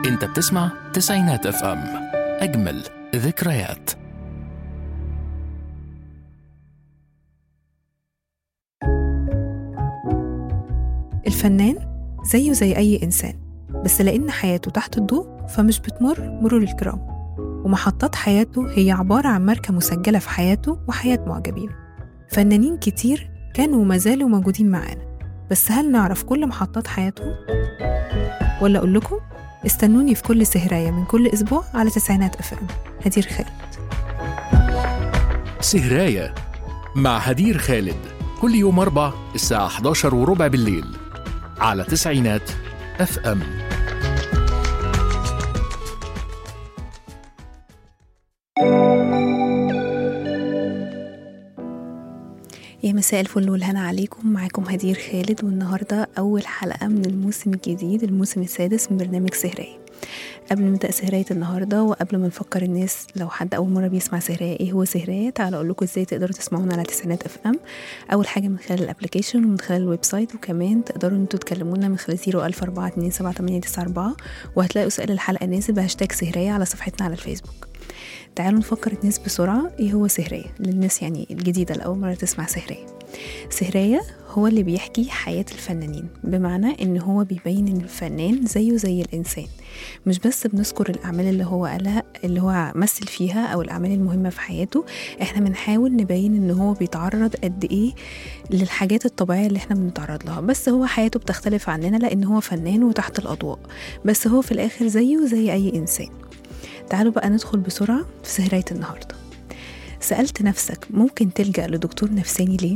انت بتسمع تسعينات اف ام اجمل ذكريات الفنان زيه زي أي إنسان بس لأن حياته تحت الضوء فمش بتمر مرور الكرام ومحطات حياته هي عبارة عن ماركة مسجلة في حياته وحياة معجبينه فنانين كتير كانوا وما زالوا موجودين معانا بس هل نعرف كل محطات حياتهم؟ ولا أقول لكم استنوني في كل سهراية من كل أسبوع على تسعينات أف أم هدير خالد سهراية مع هدير خالد كل يوم أربع الساعة 11 وربع بالليل على تسعينات اف ام يا مساء الفل والهنا عليكم معاكم هدير خالد والنهاردة أول حلقة من الموسم الجديد الموسم السادس من برنامج سهراية قبل ما نبدأ سهراية النهاردة وقبل ما نفكر الناس لو حد أول مرة بيسمع سهراية إيه هو سهراية تعالوا أقول لكم إزاي تقدروا تسمعونا على تسعينات اف ام أول حاجة من خلال الابلكيشن ومن خلال الويب سايت وكمان تقدروا انتوا تكلمونا من خلال 014278894 وهتلاقوا سؤال الحلقة نازل بهاشتاج سهراية على صفحتنا على الفيسبوك تعالوا نفكر الناس بسرعة ايه هو سهرية للناس يعني الجديدة لأول مرة تسمع سهرية سهرية هو اللي بيحكي حياة الفنانين بمعنى ان هو بيبين ان الفنان زيه زي الانسان مش بس بنذكر الاعمال اللي هو قالها اللي هو مثل فيها او الاعمال المهمة في حياته احنا بنحاول نبين ان هو بيتعرض قد ايه للحاجات الطبيعية اللي احنا بنتعرض لها بس هو حياته بتختلف عننا لان هو فنان وتحت الاضواء بس هو في الاخر زيه زي اي انسان تعالوا بقى ندخل بسرعة في سهراية النهاردة سألت نفسك ممكن تلجأ لدكتور نفساني ليه؟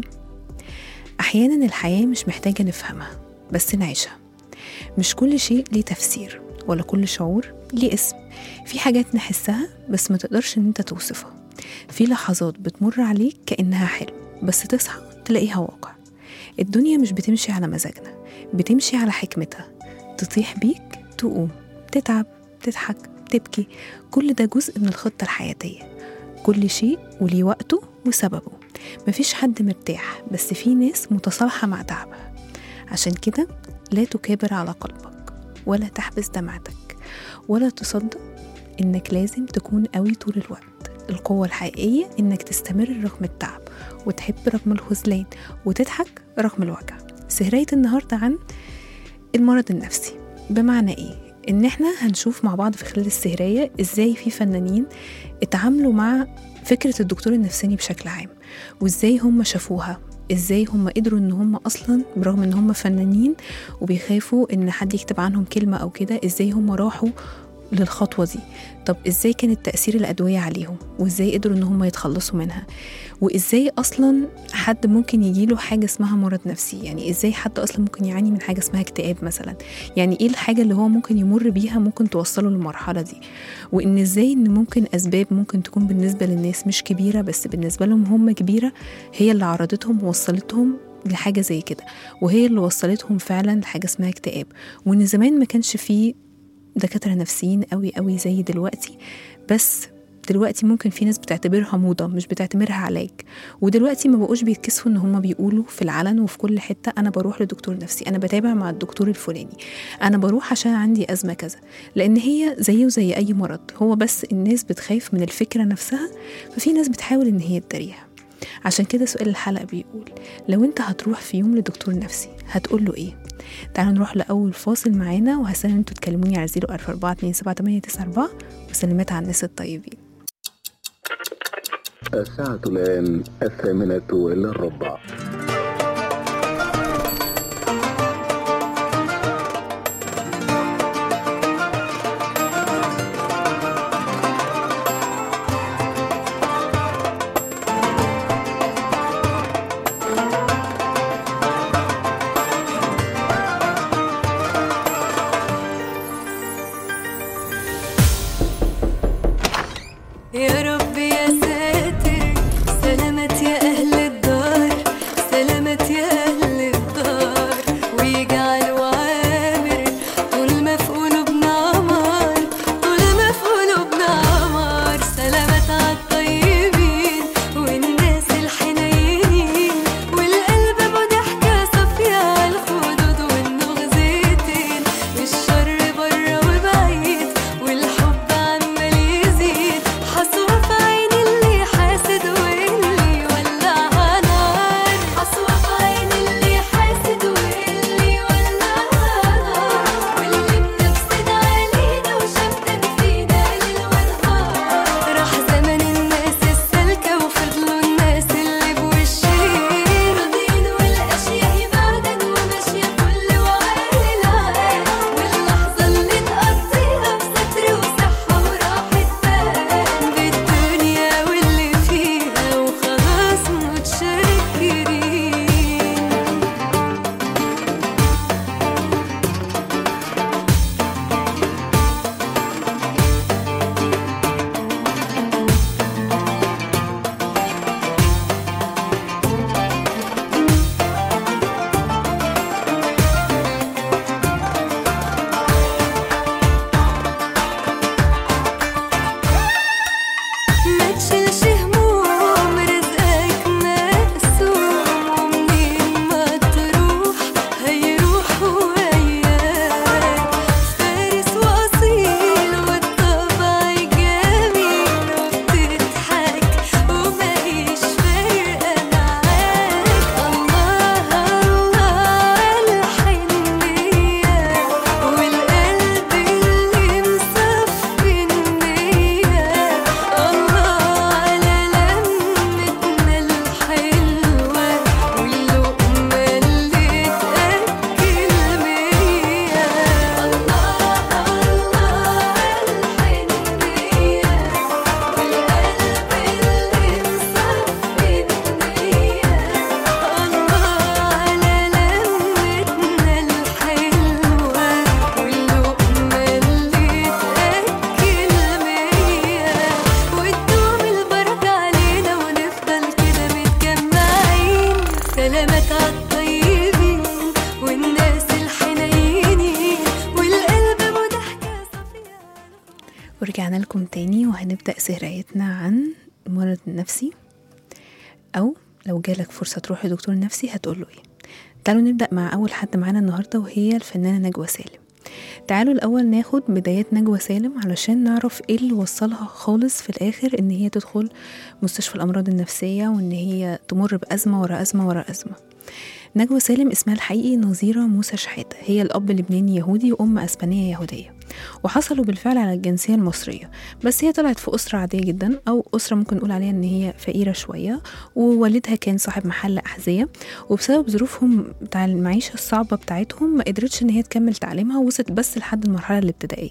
أحيانا الحياة مش محتاجة نفهمها بس نعيشها مش كل شيء ليه تفسير ولا كل شعور ليه اسم في حاجات نحسها بس ما تقدرش ان انت توصفها في لحظات بتمر عليك كأنها حلم بس تصحى تلاقيها واقع الدنيا مش بتمشي على مزاجنا بتمشي على حكمتها تطيح بيك تقوم تتعب تضحك تبكي كل ده جزء من الخطة الحياتية كل شيء وليه وقته وسببه مفيش حد مرتاح بس في ناس متصالحة مع تعبها عشان كده لا تكابر على قلبك ولا تحبس دمعتك ولا تصدق إنك لازم تكون قوي طول الوقت القوة الحقيقية إنك تستمر رغم التعب وتحب رغم الخذلان وتضحك رغم الوجع سهرية النهاردة عن المرض النفسي بمعنى إيه؟ ان احنا هنشوف مع بعض في خلال السهرية ازاي في فنانين اتعاملوا مع فكرة الدكتور النفساني بشكل عام وازاي هم شافوها ازاي هم قدروا ان هم اصلا برغم ان هم فنانين وبيخافوا ان حد يكتب عنهم كلمة او كده ازاي هم راحوا للخطوة دي طب ازاي كانت تأثير الأدوية عليهم وازاي قدروا ان هم يتخلصوا منها وازاي اصلا حد ممكن يجيله حاجة اسمها مرض نفسي يعني ازاي حد اصلا ممكن يعاني من حاجة اسمها اكتئاب مثلا يعني ايه الحاجة اللي هو ممكن يمر بيها ممكن توصله للمرحلة دي وان ازاي ان ممكن اسباب ممكن تكون بالنسبة للناس مش كبيرة بس بالنسبة لهم هم كبيرة هي اللي عرضتهم ووصلتهم لحاجة زي كده وهي اللي وصلتهم فعلا لحاجة اسمها اكتئاب وان زمان ما كانش فيه دكاترة نفسيين قوي قوي زي دلوقتي بس دلوقتي ممكن في ناس بتعتبرها موضة مش بتعتبرها علاج ودلوقتي ما بقوش بيتكسفوا ان هما بيقولوا في العلن وفي كل حتة انا بروح لدكتور نفسي انا بتابع مع الدكتور الفلاني انا بروح عشان عندي ازمة كذا لان هي زيه زي اي مرض هو بس الناس بتخاف من الفكرة نفسها ففي ناس بتحاول ان هي تداريها عشان كده سؤال الحلقة بيقول لو انت هتروح في يوم لدكتور نفسي هتقول له ايه تعالوا نروح لأول فاصل معانا وهستنى انتوا تكلموني على 044278894 وسلامات على الناس الطيبين الساعة الآن الثامنة إلا الربع يا رب يا ساتر سلامت يا أهل الدار ورجعنا لكم تاني وهنبدأ سهريتنا عن المرض النفسي أو لو جالك فرصة تروح لدكتور نفسي هتقوله ايه تعالوا نبدأ مع أول حد معانا النهاردة وهي الفنانة نجوى سالم تعالوا الأول ناخد بدايات نجوى سالم علشان نعرف ايه اللي وصلها خالص في الآخر إن هي تدخل مستشفى الأمراض النفسية وإن هي تمر بأزمة ورا أزمة ورا أزمة نجوى سالم اسمها الحقيقي نظيرة موسى شحاتة هي الأب لبناني يهودي وأم أسبانية يهودية وحصلوا بالفعل على الجنسية المصرية بس هي طلعت في أسرة عادية جدا أو أسرة ممكن نقول عليها إن هي فقيرة شوية ووالدها كان صاحب محل أحذية وبسبب ظروفهم بتاع المعيشة الصعبة بتاعتهم ما قدرتش إن هي تكمل تعليمها ووصلت بس لحد المرحلة الابتدائية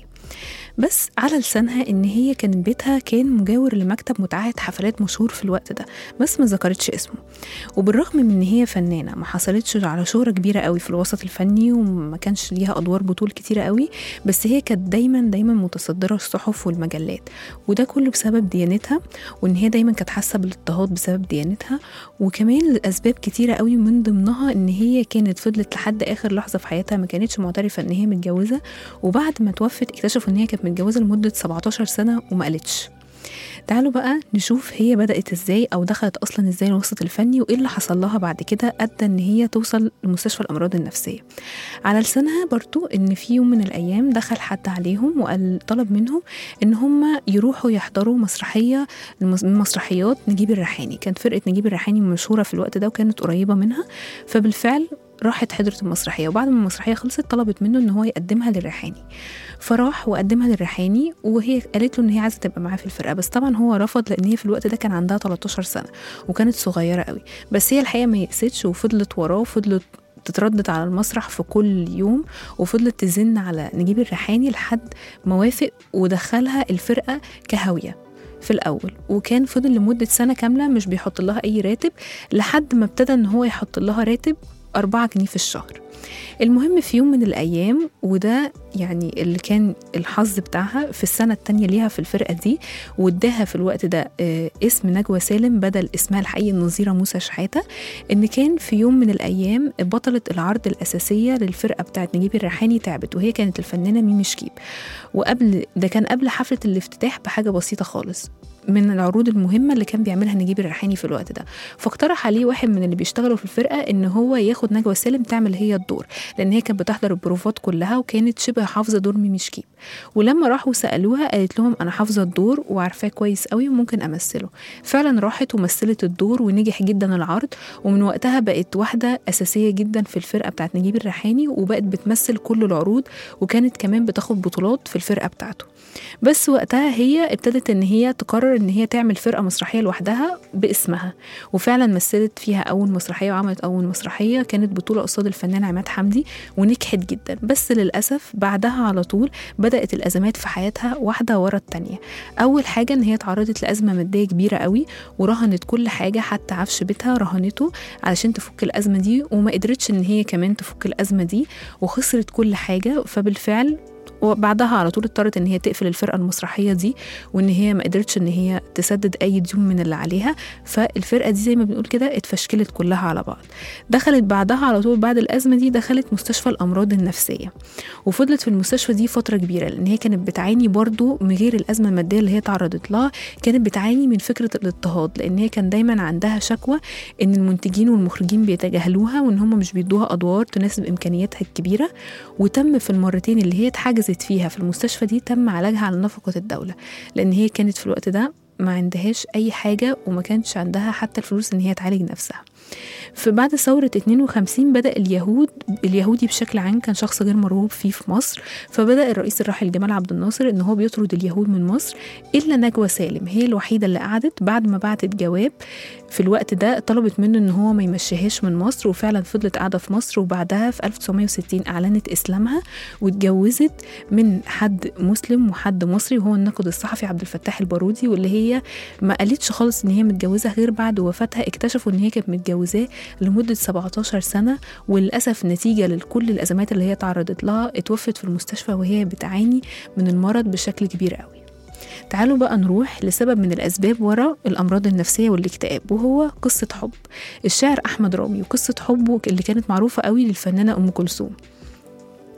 بس على لسانها ان هي كان بيتها كان مجاور لمكتب متعهد حفلات مشهور في الوقت ده بس ما ذكرتش اسمه وبالرغم من ان هي فنانه ما حصلتش على شهره كبيره قوي في الوسط الفني وما كانش ليها ادوار بطول كتيره قوي بس هي كانت دايما دايما متصدره الصحف والمجلات وده كله بسبب ديانتها وان هي دايما كانت حاسه بالاضطهاد بسبب ديانتها وكمان لاسباب كتيره قوي من ضمنها ان هي كانت فضلت لحد اخر لحظه في حياتها ما كانتش معترفه ان هي متجوزه وبعد ما توفت اكتشفوا ان هي كانت متجوزه لمده 17 سنه وما قالتش تعالوا بقى نشوف هي بدأت ازاي او دخلت اصلا ازاي الوسط الفني وايه اللي حصل لها بعد كده ادى ان هي توصل لمستشفى الامراض النفسيه على لسانها برضو ان في يوم من الايام دخل حد عليهم وقال طلب منهم ان هم يروحوا يحضروا مسرحيه من مسرحيات نجيب الريحاني كانت فرقه نجيب الريحاني مشهوره في الوقت ده وكانت قريبه منها فبالفعل راحت حضرت المسرحيه وبعد ما المسرحيه خلصت طلبت منه ان هو يقدمها للريحاني فراح وقدمها للريحاني وهي قالت له ان هي عايزه تبقى معاه في الفرقه بس طبعا هو رفض لان هي في الوقت ده كان عندها 13 سنه وكانت صغيره قوي بس هي الحقيقه ما يأستش وفضلت وراه وفضلت تتردد على المسرح في كل يوم وفضلت تزن على نجيب الريحاني لحد ما وافق ودخلها الفرقه كهاويه في الأول وكان فضل لمدة سنة كاملة مش بيحط لها أي راتب لحد ما ابتدى إن هو يحط لها راتب أربعة جنيه في الشهر المهم في يوم من الأيام وده يعني اللي كان الحظ بتاعها في السنة التانية ليها في الفرقة دي واداها في الوقت ده آه، اسم نجوى سالم بدل اسمها الحقيقي النظيرة موسى شحاتة إن كان في يوم من الأيام بطلة العرض الأساسية للفرقة بتاعت نجيب الريحاني تعبت وهي كانت الفنانة ميمي شكيب وقبل ده كان قبل حفلة الافتتاح بحاجة بسيطة خالص من العروض المهمة اللي كان بيعملها نجيب الريحاني في الوقت ده فاقترح عليه واحد من اللي بيشتغلوا في الفرقة إن هو ياخد نجوى سالم تعمل هي الدور لأن هي كانت بتحضر البروفات كلها وكانت شبه حافظة دور ميمي شكيب ولما راحوا سألوها قالت لهم أنا حافظة الدور وعارفاه كويس قوي وممكن أمثله فعلا راحت ومثلت الدور ونجح جدا العرض ومن وقتها بقت واحدة أساسية جدا في الفرقة بتاعت نجيب الريحاني وبقت بتمثل كل العروض وكانت كمان بتاخد بطولات في الفرقة بتاعته بس وقتها هي ابتدت ان هي تقرر ان هي تعمل فرقه مسرحيه لوحدها باسمها وفعلا مثلت فيها اول مسرحيه وعملت اول مسرحيه كانت بطوله قصاد الفنان عماد حمدي ونجحت جدا بس للاسف بعدها على طول بدات الازمات في حياتها واحده ورا التانيه اول حاجه ان هي اتعرضت لازمه ماديه كبيره قوي ورهنت كل حاجه حتى عفش بيتها رهنته علشان تفك الازمه دي وما قدرتش ان هي كمان تفك الازمه دي وخسرت كل حاجه فبالفعل وبعدها على طول اضطرت ان هي تقفل الفرقه المسرحيه دي وان هي ما قدرتش ان هي تسدد اي ديون من اللي عليها فالفرقه دي زي ما بنقول كده اتفشكلت كلها على بعض دخلت بعدها على طول بعد الازمه دي دخلت مستشفى الامراض النفسيه وفضلت في المستشفى دي فتره كبيره لان هي كانت بتعاني برضو من غير الازمه الماديه اللي هي تعرضت لها كانت بتعاني من فكره الاضطهاد لان هي كان دايما عندها شكوى ان المنتجين والمخرجين بيتجاهلوها وان هم مش بيدوها ادوار تناسب امكانياتها الكبيره وتم في المرتين اللي هي اتحجزت فيها في المستشفى دي تم علاجها على نفقه الدوله لان هي كانت في الوقت ده ما عندهاش اي حاجه وما كانش عندها حتى الفلوس ان هي تعالج نفسها فبعد ثورة 52 بدأ اليهود اليهودي بشكل عام كان شخص غير مرغوب فيه في مصر فبدأ الرئيس الراحل جمال عبد الناصر إن هو بيطرد اليهود من مصر إلا نجوى سالم هي الوحيدة اللي قعدت بعد ما بعتت جواب في الوقت ده طلبت منه إن هو ما يمشيهاش من مصر وفعلا فضلت قاعدة في مصر وبعدها في 1960 أعلنت إسلامها واتجوزت من حد مسلم وحد مصري وهو الناقد الصحفي عبد الفتاح البارودي واللي هي ما قالتش خالص إن هي متجوزة غير بعد وفاتها اكتشفوا إن هي كانت متجوزاه لمدة 17 سنة وللأسف نتيجة لكل الأزمات اللي هي تعرضت لها اتوفت في المستشفى وهي بتعاني من المرض بشكل كبير قوي تعالوا بقى نروح لسبب من الأسباب ورا الأمراض النفسية والاكتئاب وهو قصة حب الشاعر أحمد رامي وقصة حبه اللي كانت معروفة قوي للفنانة أم كلثوم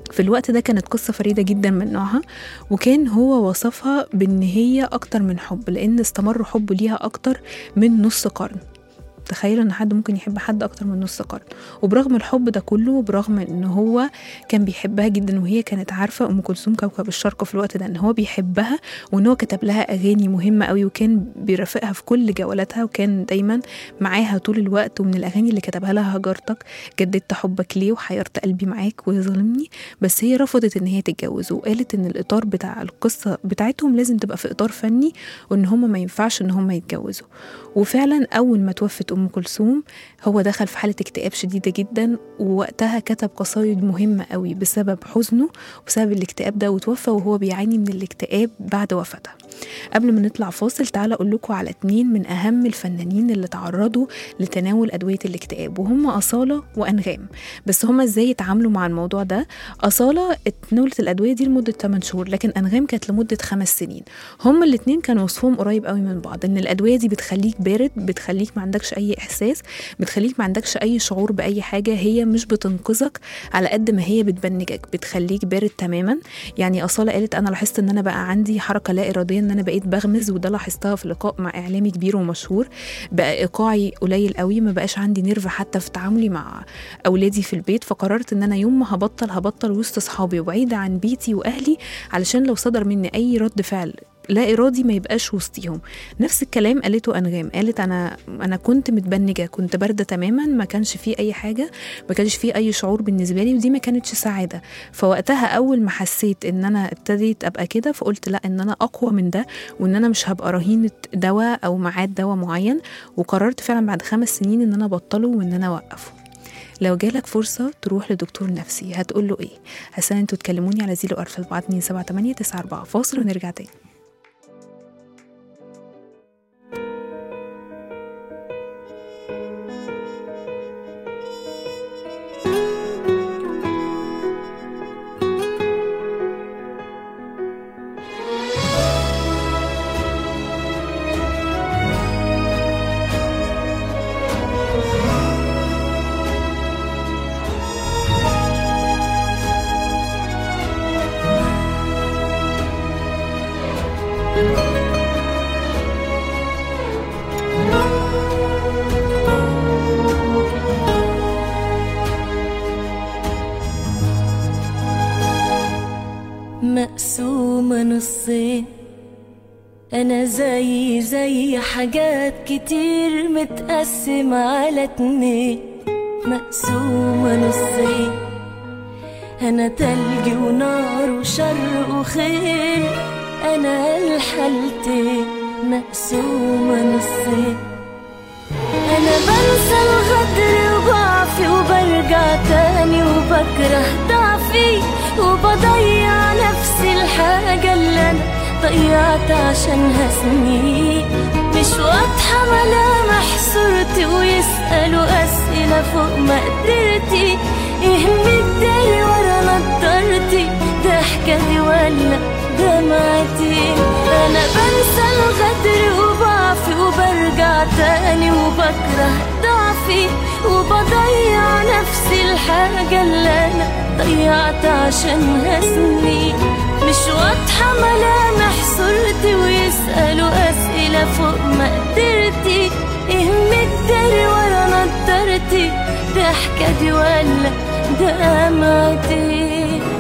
في الوقت ده كانت قصة فريدة جدا من نوعها وكان هو وصفها بإن هي أكتر من حب لأن استمر حبه ليها أكتر من نص قرن تخيل ان حد ممكن يحب حد اكتر من نص قرن وبرغم الحب ده كله وبرغم ان هو كان بيحبها جدا وهي كانت عارفه ام كلثوم كوكب الشرق في الوقت ده ان هو بيحبها وان هو كتب لها اغاني مهمه قوي وكان بيرافقها في كل جولاتها وكان دايما معاها طول الوقت ومن الاغاني اللي كتبها لها هجرتك جددت حبك ليه وحيرت قلبي معاك وظلمني بس هي رفضت ان هي تتجوز وقالت ان الاطار بتاع القصه بتاعتهم لازم تبقى في اطار فني وان هما ما ينفعش ان هما يتجوزوا وفعلا اول ما توفت ام كلثوم هو دخل في حاله اكتئاب شديده جدا ووقتها كتب قصايد مهمه قوي بسبب حزنه وبسبب الاكتئاب ده وتوفى وهو بيعاني من الاكتئاب بعد وفاتها قبل ما نطلع فاصل تعالى اقول لكم على اتنين من اهم الفنانين اللي تعرضوا لتناول ادويه الاكتئاب وهم اصاله وانغام بس هما ازاي اتعاملوا مع الموضوع ده اصاله اتناولت الادويه دي لمده 8 شهور لكن انغام كانت لمده خمس سنين هما الاتنين كانوا وصفهم قريب قوي من بعض ان الادويه دي بتخليك بارد بتخليك ما عندكش اي احساس بتخليك ما عندكش اي شعور باي حاجه هي مش بتنقذك على قد ما هي بتبنجك بتخليك بارد تماما يعني اصاله قالت انا لاحظت ان انا بقى عندي حركه لا اراديه ان انا بقيت بغمز وده لاحظتها في لقاء مع اعلامي كبير ومشهور بقى ايقاعي قليل قوي ما بقاش عندي نيرف حتى في تعاملي مع اولادي في البيت فقررت ان انا يوم ما هبطل هبطل وسط اصحابي وبعيده عن بيتي واهلي علشان لو صدر مني اي رد فعل لا ارادي ما يبقاش وسطيهم نفس الكلام قالته انغام قالت انا انا كنت متبنجه كنت بارده تماما ما كانش فيه اي حاجه ما كانش فيه اي شعور بالنسبه لي ودي ما كانتش سعاده فوقتها اول ما حسيت ان انا ابتديت ابقى كده فقلت لا ان انا اقوى من ده وان انا مش هبقى رهينه دواء او ميعاد دواء معين وقررت فعلا بعد خمس سنين ان انا ابطله وان انا اوقفه لو جالك فرصة تروح لدكتور نفسي هتقول له ايه؟ هستنى انتوا تكلموني على زيرو أربعة أربعة اتنين سبعة تمانية تسعة أربعة فاصل ونرجع تاني مقسومة نصين أنا زي زي حاجات كتير متقسم على اتنين مقسومة نصين أنا تلج ونار وشر وخير أنا الحالتين مقسومة نصين أنا بنسى الغدر وضعفي وبرجع تاني وبكره ضعفي وبضيع نفسي الحاجة اللي أنا ضيعت عشانها سنين مش واضحة ملامح صورتي ويسألوا أسئلة فوق مقدرتي إيه مداري ورا نضارتي ضحكتي ولا دمعتي أنا بنسى الغدر وبعفي وبرجع تاني وبكره ضعفي وبضيع نفسي الحاجة اللي أنا ضيعت عشانها سنين مش واضحة ملامح صورتي ويسألوا أسئلة فوق مقدرتي إيه مداري ورا نضارتي ضحكتي ولا دمعتي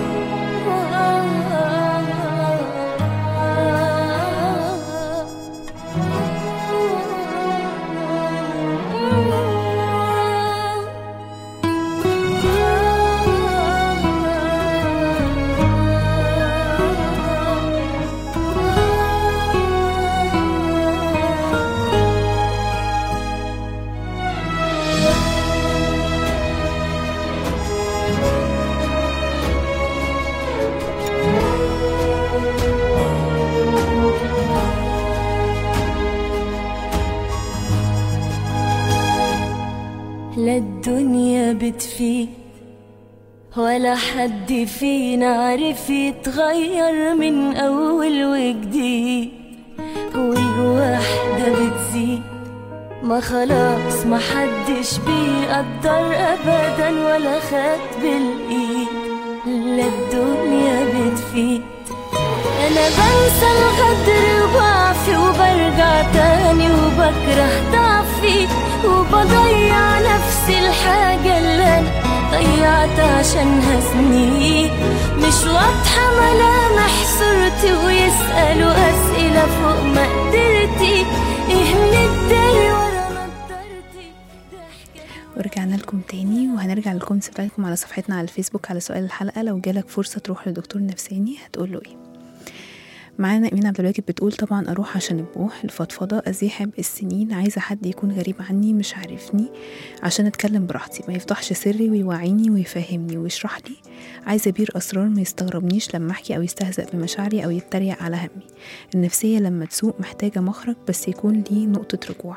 لا الدنيا بتفيد ولا حد فينا عارف يتغير من أول وجديد والوحدة بتزيد ما خلاص ما حدش بيقدر أبدا ولا خد بالإيد للدنيا بتفيد انا بنسى الغدر وبعفي وبرجع تاني وبكره ضعفي وبضيع نفسي الحاجة اللي انا ضيعت عشانها سنين مش واضحة ملامح صورتي ويسألوا أسئلة فوق مقدرتي ايه من الداري ورا نضارتي ضحكة ورجعنا لكم تاني وهنرجع للكومنتس بتاعتكم على صفحتنا على الفيسبوك على سؤال الحلقة لو جالك فرصة تروح لدكتور نفساني هتقول له ايه معانا إيمان عبد الواجد بتقول طبعا أروح عشان البوح الفضفضة أزيحب السنين عايزة حد يكون غريب عني مش عارفني عشان أتكلم براحتي ما يفضحش سري ويوعيني ويفهمني ويشرح لي عايزة بير أسرار ما يستغربنيش لما أحكي أو يستهزأ بمشاعري أو يتريق على همي النفسية لما تسوق محتاجة مخرج بس يكون ليه نقطة رجوع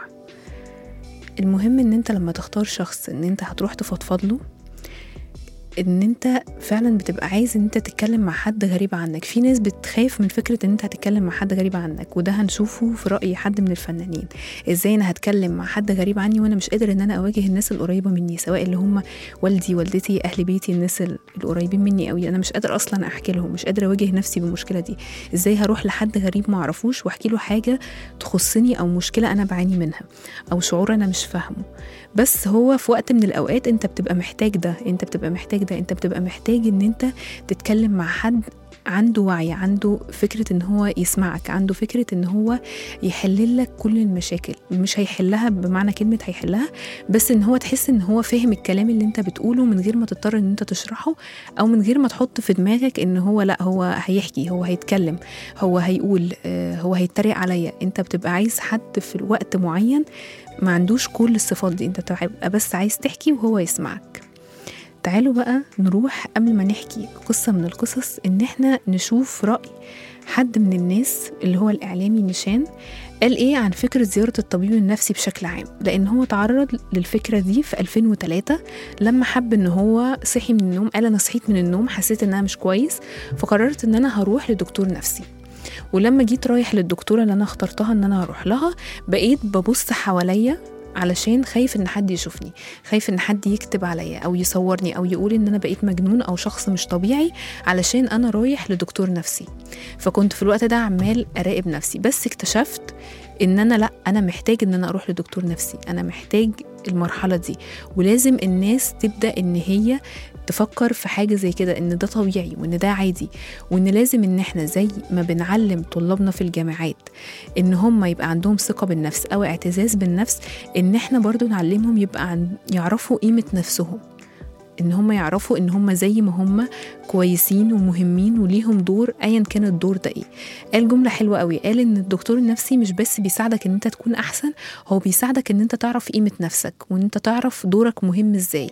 المهم ان انت لما تختار شخص ان انت هتروح تفضفض له ان انت فعلا بتبقى عايز ان انت تتكلم مع حد غريب عنك في ناس بتخاف من فكرة ان انت هتتكلم مع حد غريب عنك وده هنشوفه في رأي حد من الفنانين ازاي انا هتكلم مع حد غريب عني وانا مش قادر ان انا اواجه الناس القريبة مني سواء اللي هم والدي والدتي اهل بيتي الناس ال- القريبين مني قوي انا مش قادر اصلا احكي لهم مش قادر اواجه نفسي بالمشكلة دي ازاي هروح لحد غريب ما اعرفوش واحكي له حاجة تخصني او مشكلة انا بعاني منها او شعور انا مش فاهمه بس هو في وقت من الاوقات انت بتبقى محتاج ده انت بتبقى محتاج ده انت بتبقى محتاج ان انت تتكلم مع حد عنده وعي عنده فكرة ان هو يسمعك عنده فكرة ان هو يحل لك كل المشاكل مش هيحلها بمعنى كلمة هيحلها بس ان هو تحس ان هو فاهم الكلام اللي انت بتقوله من غير ما تضطر ان انت تشرحه او من غير ما تحط في دماغك ان هو لا هو هيحكي هو هيتكلم هو هيقول آه، هو هيتريق عليا انت بتبقى عايز حد في وقت معين ما عندوش كل الصفات دي انت بتبقى بس عايز تحكي وهو يسمعك تعالوا بقى نروح قبل ما نحكي قصة من القصص إن إحنا نشوف رأي حد من الناس اللي هو الإعلامي نشان قال إيه عن فكرة زيارة الطبيب النفسي بشكل عام لأن هو تعرض للفكرة دي في 2003 لما حب إن هو صحي من النوم قال أنا صحيت من النوم حسيت إن أنا مش كويس فقررت إن أنا هروح لدكتور نفسي ولما جيت رايح للدكتورة اللي أنا اخترتها إن أنا هروح لها بقيت ببص حواليا علشان خايف ان حد يشوفني خايف ان حد يكتب عليا او يصورني او يقول ان انا بقيت مجنون او شخص مش طبيعي علشان انا رايح لدكتور نفسي فكنت في الوقت ده عمال اراقب نفسي بس اكتشفت ان انا لا انا محتاج ان انا اروح لدكتور نفسي انا محتاج المرحله دي ولازم الناس تبدا ان هي تفكر في حاجه زي كده ان ده طبيعي وان ده عادي وان لازم ان احنا زي ما بنعلم طلابنا في الجامعات ان هم يبقى عندهم ثقه بالنفس او اعتزاز بالنفس ان احنا برضو نعلمهم يبقى عن يعرفوا قيمه نفسهم ان هم يعرفوا ان هم زي ما هم كويسين ومهمين وليهم دور ايا كان الدور ده ايه قال جمله حلوه قوي قال ان الدكتور النفسي مش بس بيساعدك ان انت تكون احسن هو بيساعدك ان انت تعرف قيمه نفسك وان انت تعرف دورك مهم ازاي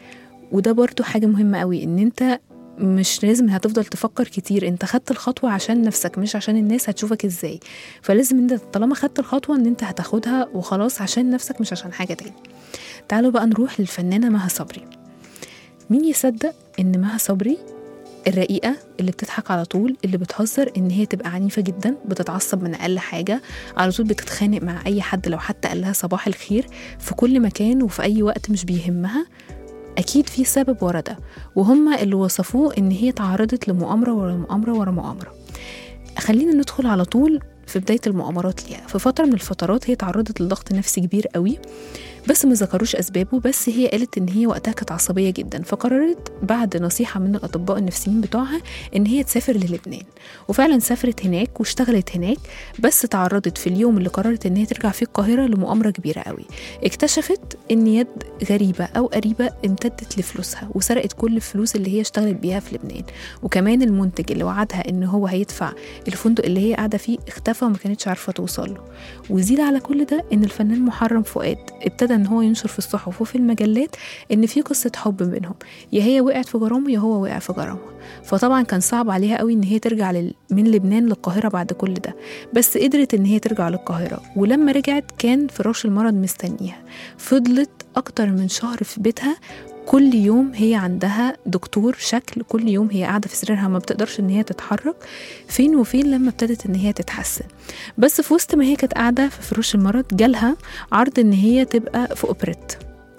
وده برضو حاجه مهمه قوي ان انت مش لازم هتفضل تفكر كتير انت خدت الخطوة عشان نفسك مش عشان الناس هتشوفك ازاي فلازم انت طالما خدت الخطوة ان انت هتاخدها وخلاص عشان نفسك مش عشان حاجة تاني تعالوا بقى نروح للفنانة مها صبري مين يصدق ان مها صبري الرقيقة اللي بتضحك على طول اللي بتهزر ان هي تبقى عنيفة جدا بتتعصب من اقل حاجة على طول بتتخانق مع اي حد لو حتى قال لها صباح الخير في كل مكان وفي اي وقت مش بيهمها اكيد في سبب ورا ده وهم اللي وصفوه ان هي تعرضت لمؤامرة ورا مؤامرة ورا مؤامرة خلينا ندخل على طول في بداية المؤامرات ليها في فترة من الفترات هي تعرضت لضغط نفسي كبير قوي بس ما ذكروش أسبابه بس هي قالت إن هي وقتها كانت عصبية جدا فقررت بعد نصيحة من الأطباء النفسيين بتوعها إن هي تسافر للبنان وفعلا سافرت هناك واشتغلت هناك بس تعرضت في اليوم اللي قررت إن هي ترجع فيه القاهرة لمؤامرة كبيرة قوي اكتشفت إن يد غريبة أو قريبة امتدت لفلوسها وسرقت كل الفلوس اللي هي اشتغلت بيها في لبنان وكمان المنتج اللي وعدها إن هو هيدفع الفندق اللي هي قاعدة فيه اختفى وما كانتش عارفة توصل له وزيد على كل ده إن الفنان محرم فؤاد ابتدى ان هو ينشر في الصحف وفي المجلات ان في قصه حب بينهم يا هي وقعت في غرامه يا هو وقع في غرامه فطبعا كان صعب عليها قوي ان هي ترجع لل... من لبنان للقاهره بعد كل ده بس قدرت ان هي ترجع للقاهره ولما رجعت كان فراش المرض مستنيها فضلت اكتر من شهر في بيتها كل يوم هي عندها دكتور شكل كل يوم هي قاعده في سريرها ما بتقدرش ان هي تتحرك فين وفين لما ابتدت ان هي تتحسن بس في وسط ما هي كانت قاعده في فروش المرض جالها عرض ان هي تبقى في اوبريت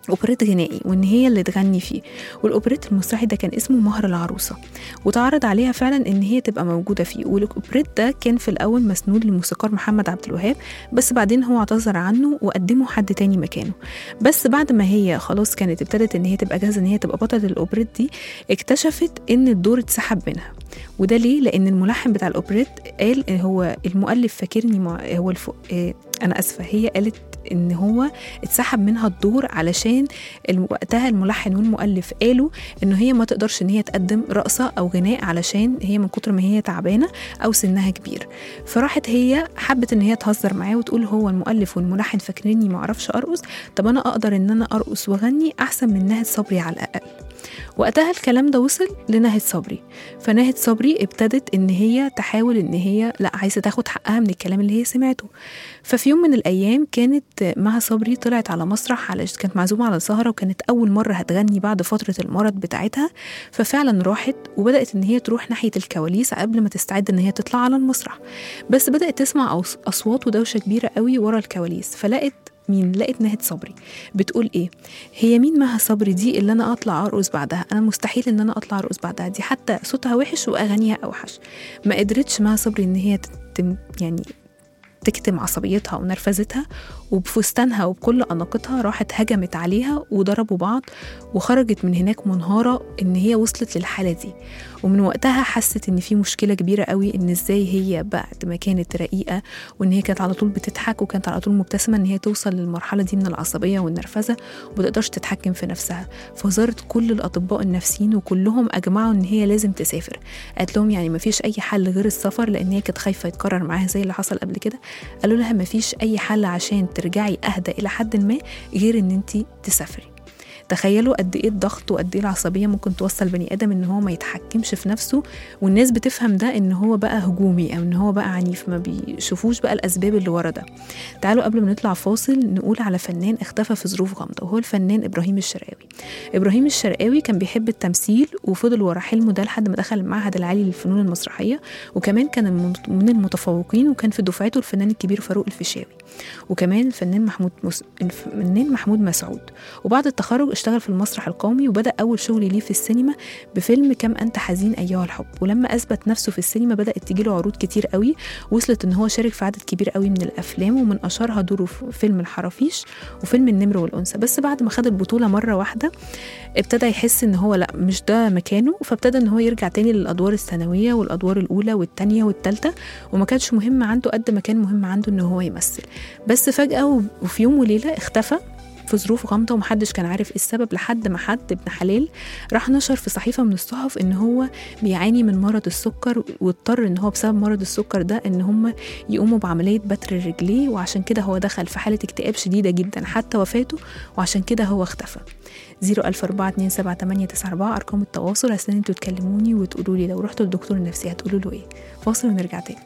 اوبريت غنائي وان هي اللي تغني فيه والاوبريت المسرحي ده كان اسمه مهر العروسه وتعرض عليها فعلا ان هي تبقى موجوده فيه والاوبريت ده كان في الاول مسنود للموسيقار محمد عبد الوهاب بس بعدين هو اعتذر عنه وقدمه حد تاني مكانه بس بعد ما هي خلاص كانت ابتدت ان هي تبقى جاهزه ان هي تبقى بطله الاوبريت دي اكتشفت ان الدور اتسحب منها وده ليه لان الملحن بتاع الاوبريت قال إن هو المؤلف فاكرني مع هو الف... آه، انا اسفه هي قالت ان هو اتسحب منها الدور علشان الم- وقتها الملحن والمؤلف قالوا ان هي ما تقدرش ان هي تقدم رقصه او غناء علشان هي من كتر ما هي تعبانه او سنها كبير فراحت هي حبت ان هي تهزر معاه وتقول هو المؤلف والملحن فاكريني ما اعرفش ارقص طب انا اقدر ان انا ارقص واغني احسن من نهد صبري على الاقل وقتها الكلام ده وصل لنهد صبري فنهد صبري ابتدت ان هي تحاول ان هي لا عايزه تاخد حقها من الكلام اللي هي سمعته ففي يوم من الايام كانت مها صبري طلعت على مسرح على كانت معزومه على سهره وكانت اول مره هتغني بعد فتره المرض بتاعتها ففعلا راحت وبدات ان هي تروح ناحيه الكواليس قبل ما تستعد ان هي تطلع على المسرح بس بدات تسمع أص- اصوات ودوشه كبيره قوي ورا الكواليس فلقت مين لقيت نهد صبري بتقول ايه هي مين مها صبري دي اللي انا اطلع ارقص بعدها انا مستحيل ان انا اطلع ارقص بعدها دي حتى صوتها وحش واغانيها اوحش ما قدرتش مها صبري ان هي تتم يعني تكتم عصبيتها ونرفزتها وبفستانها وبكل أناقتها راحت هجمت عليها وضربوا بعض وخرجت من هناك منهارة إن هي وصلت للحالة دي ومن وقتها حست إن في مشكلة كبيرة قوي إن إزاي هي بعد ما كانت رقيقة وإن هي كانت على طول بتضحك وكانت على طول مبتسمة إن هي توصل للمرحلة دي من العصبية والنرفزة ومتقدرش تتحكم في نفسها فزارت كل الأطباء النفسيين وكلهم أجمعوا إن هي لازم تسافر قالت لهم يعني مفيش أي حل غير السفر لأن هي كانت خايفة يتكرر معاها زي اللي حصل قبل كده قالوا لها مفيش أي حل عشان ترجعي أهدى إلى حد ما غير إن أنت تسافري تخيلوا قد ايه الضغط وقد ايه العصبيه ممكن توصل بني ادم ان هو ما يتحكمش في نفسه والناس بتفهم ده ان هو بقى هجومي او ان هو بقى عنيف ما بيشوفوش بقى الاسباب اللي ورا ده تعالوا قبل ما نطلع فاصل نقول على فنان اختفى في ظروف غامضه وهو الفنان ابراهيم الشرقاوي ابراهيم الشرقاوي كان بيحب التمثيل وفضل ورا حلمه ده لحد ما دخل المعهد العالي للفنون المسرحيه وكمان كان من- من المتفوقين وكان في دفعته الفنان الكبير فاروق الفيشاوي وكمان الفنان محمود مس... الفنان محمود مسعود وبعد التخرج اشتغل في المسرح القومي وبدا اول شغل ليه في السينما بفيلم كم انت حزين ايها الحب ولما اثبت نفسه في السينما بدات تجيله عروض كتير قوي وصلت ان هو شارك في عدد كبير قوي من الافلام ومن اشهرها دوره في فيلم الحرافيش وفيلم النمر والانثى بس بعد ما خد البطوله مره واحده ابتدى يحس ان هو لا مش ده مكانه فابتدى ان هو يرجع تاني للادوار الثانويه والادوار الاولى والثانيه والثالثه وما كانش مهم عنده قد ما كان مهم عنده ان هو يمثل بس فجاه وفي يوم وليله اختفى في ظروف غامضه ومحدش كان عارف ايه السبب لحد ما حد ابن حلال راح نشر في صحيفه من الصحف ان هو بيعاني من مرض السكر واضطر ان هو بسبب مرض السكر ده ان هم يقوموا بعمليه بتر رجليه وعشان كده هو دخل في حاله اكتئاب شديده جدا حتى وفاته وعشان كده هو اختفى 004278994 ارقام التواصل عشان انتوا تكلموني وتقولوا لي لو رحتوا للدكتور النفسي هتقولوا له ايه فاصل ونرجع تاني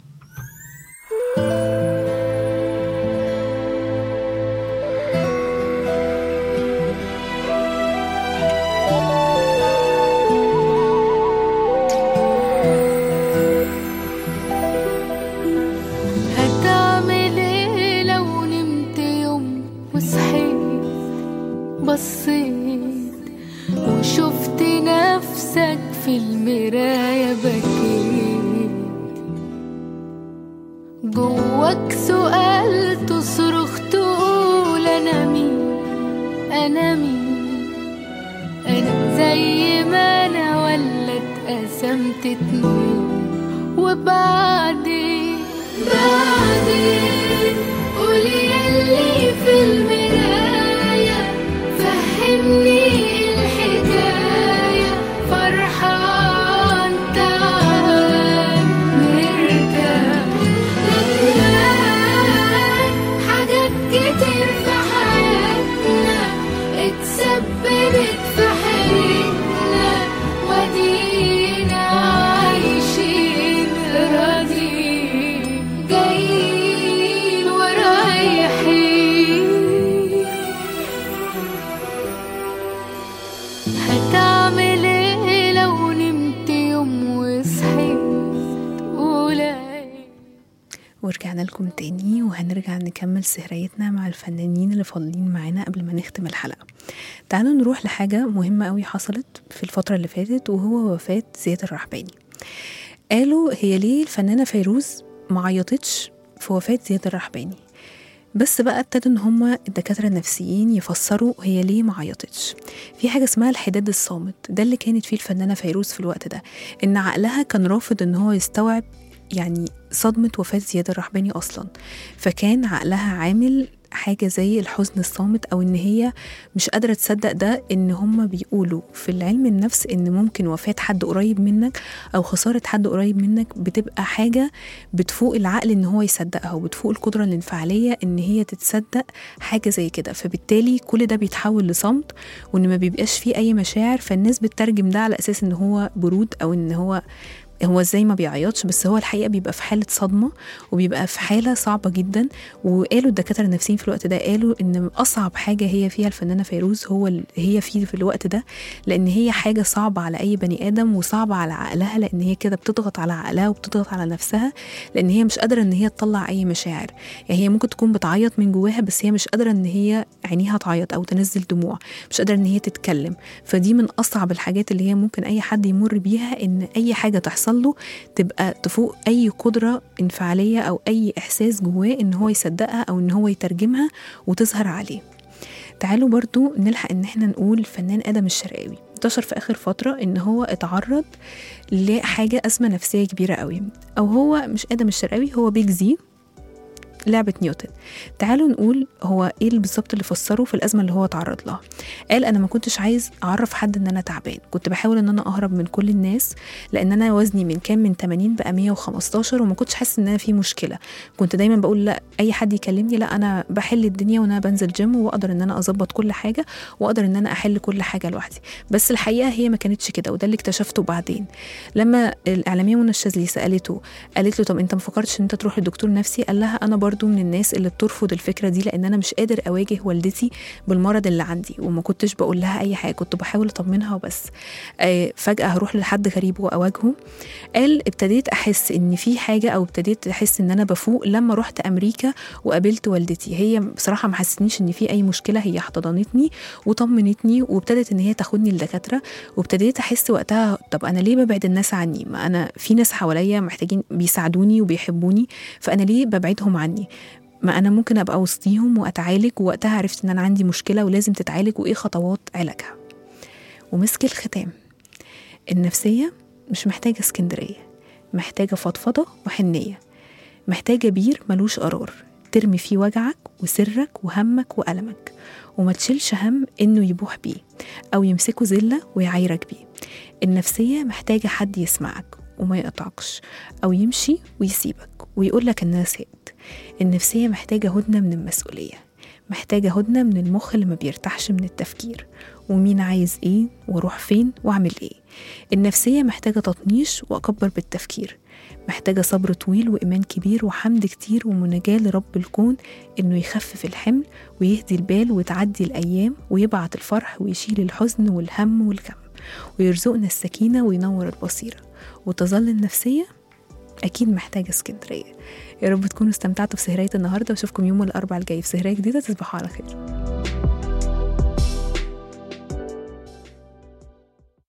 هتعمل ايه لو نمت يوم وصحيت بصيت وشفت نفسك في المراية بكيت جواك سؤال تصرخ تقول انا مين انا مين انا زي ما انا ولا اتقسمت اتنين وبعدين بعدين قولي يلي في المراية فهمني الحكاية فرحان تعال نرجع ندمان حاجات كتير في حياتنا اتسببت في حياتنا ودينا عايشين راضيين نكمل سهريتنا مع الفنانين اللي فاضلين معانا قبل ما نختم الحلقة تعالوا نروح لحاجة مهمة قوي حصلت في الفترة اللي فاتت وهو وفاة زياد الرحباني قالوا هي ليه الفنانة فيروز ما عيطتش في وفاة زياد الرحباني بس بقى ابتدوا ان هما الدكاتره النفسيين يفسروا هي ليه ما عيطتش في حاجه اسمها الحداد الصامت ده اللي كانت فيه الفنانه فيروز في الوقت ده ان عقلها كان رافض ان هو يستوعب يعني صدمة وفاة زياد الرحباني أصلا فكان عقلها عامل حاجة زي الحزن الصامت أو إن هي مش قادرة تصدق ده إن هما بيقولوا في العلم النفس إن ممكن وفاة حد قريب منك أو خسارة حد قريب منك بتبقى حاجة بتفوق العقل إن هو يصدقها وبتفوق القدرة الانفعالية إن هي تتصدق حاجة زي كده فبالتالي كل ده بيتحول لصمت وإن ما بيبقاش فيه أي مشاعر فالناس بتترجم ده على أساس إن هو برود أو إن هو هو ازاي ما بيعيطش بس هو الحقيقه بيبقى في حاله صدمه وبيبقى في حاله صعبه جدا وقالوا الدكاتره النفسيين في الوقت ده قالوا ان اصعب حاجه هي فيها الفنانه فيروز هو ال- هي فيه في الوقت ده لان هي حاجه صعبه على اي بني ادم وصعبه على عقلها لان هي كده بتضغط على عقلها وبتضغط على نفسها لان هي مش قادره ان هي تطلع اي مشاعر يعني هي ممكن تكون بتعيط من جواها بس هي مش قادره ان هي عينيها تعيط او تنزل دموع مش قادره ان هي تتكلم فدي من اصعب الحاجات اللي هي ممكن اي حد يمر بيها ان اي حاجه تحصل له تبقى تفوق اي قدره انفعاليه او اي احساس جواه ان هو يصدقها او ان هو يترجمها وتظهر عليه تعالوا برضو نلحق ان احنا نقول الفنان ادم الشرقاوي انتشر في اخر فتره ان هو اتعرض لحاجه ازمه نفسيه كبيره قوي او هو مش ادم الشرقاوي هو بيج زي لعبة نيوتن تعالوا نقول هو ايه اللي بالظبط اللي فسره في الازمه اللي هو اتعرض لها قال انا ما كنتش عايز اعرف حد ان انا تعبان كنت بحاول ان انا اهرب من كل الناس لان انا وزني من كام من 80 بقى 115 وما كنتش حاسس ان انا في مشكله كنت دايما بقول لا اي حد يكلمني لا انا بحل الدنيا وانا بنزل جيم واقدر ان انا اظبط كل حاجه واقدر ان انا احل كل حاجه لوحدي بس الحقيقه هي ما كانتش كده وده اللي اكتشفته بعدين لما الاعلاميه منى الشاذلي سالته قالت له طب انت ما فكرتش ان انت تروح لدكتور نفسي قال لها انا برضو من الناس اللي بترفض الفكره دي لان انا مش قادر اواجه والدتي بالمرض اللي عندي وما كنتش بقول لها اي حاجه كنت بحاول اطمنها وبس آه فجاه هروح لحد غريب واواجهه قال ابتديت احس ان في حاجه او ابتديت احس ان انا بفوق لما رحت امريكا وقابلت والدتي هي بصراحه ما حسستنيش ان في اي مشكله هي احتضنتني وطمنتني وابتدت ان هي تاخدني لدكاتره وابتديت احس وقتها طب انا ليه ببعد الناس عني ما انا في ناس حواليا محتاجين بيساعدوني وبيحبوني فانا ليه ببعدهم عني ما انا ممكن ابقى وسطيهم واتعالج ووقتها عرفت ان انا عندي مشكله ولازم تتعالج وايه خطوات علاجها ومسك الختام النفسيه مش محتاجه اسكندريه محتاجه فضفضه وحنيه محتاجه بير ملوش قرار ترمي فيه وجعك وسرك وهمك وألمك وما تشيلش هم إنه يبوح بيه أو يمسكه زلة ويعايرك بيه النفسية محتاجة حد يسمعك وما يقطعكش أو يمشي ويسيبك ويقولك إنها سهقت النفسية محتاجة هدنة من المسؤولية محتاجة هدنة من المخ اللي ما بيرتاحش من التفكير ومين عايز ايه واروح فين واعمل ايه النفسية محتاجة تطنيش واكبر بالتفكير محتاجة صبر طويل وإيمان كبير وحمد كتير ومناجاة لرب الكون إنه يخفف الحمل ويهدي البال وتعدي الأيام ويبعت الفرح ويشيل الحزن والهم والكم ويرزقنا السكينة وينور البصيرة وتظل النفسية أكيد محتاجة اسكندرية يا رب تكونوا استمتعتوا بسهرية النهاردة وأشوفكم يوم الأربعاء الجاي في سهرية جديدة تصبحوا على خير